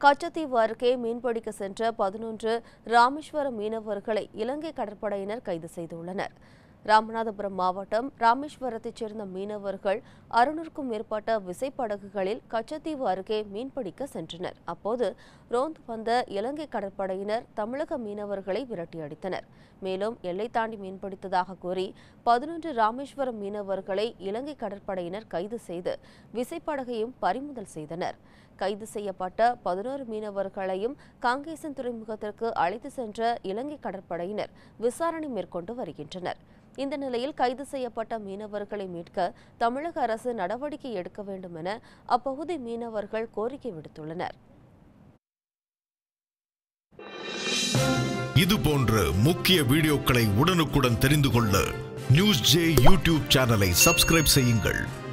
கச்சத்தீவு அருகே மீன்பிடிக்க சென்ற பதினொன்று ராமேஸ்வரம் மீனவர்களை இலங்கை கடற்படையினர் கைது செய்துள்ளனர் ராமநாதபுரம் மாவட்டம் ராமேஸ்வரத்தைச் சேர்ந்த மீனவர்கள் அறுநூறுக்கும் மேற்பட்ட விசைப்படகுகளில் கச்சத்தீவு அருகே மீன்பிடிக்க சென்றனர் அப்போது ரோந்து வந்த இலங்கை கடற்படையினர் தமிழக மீனவர்களை விரட்டியடித்தனர் மேலும் எல்லை தாண்டி மீன்பிடித்ததாக கூறி பதினொன்று ராமேஸ்வரம் மீனவர்களை இலங்கை கடற்படையினர் கைது செய்து விசைப்படகையும் பறிமுதல் செய்தனர் கைது செய்யப்பட்ட பதினோரு மீனவர்களையும் காங்கேசன் துறைமுகத்திற்கு அழைத்து சென்ற இலங்கை கடற்படையினர் விசாரணை மேற்கொண்டு வருகின்றனர் இந்த நிலையில் கைது செய்யப்பட்ட மீனவர்களை மீட்க தமிழக அரசு நடவடிக்கை எடுக்க வேண்டும் என அப்பகுதி மீனவர்கள் கோரிக்கை விடுத்துள்ளனர் இது போன்ற முக்கிய வீடியோக்களை உடனுக்குடன் தெரிந்து கொள்ள நியூஸ் ஜே யூடியூப் சேனலை சப்ஸ்கிரைப் செய்யுங்கள்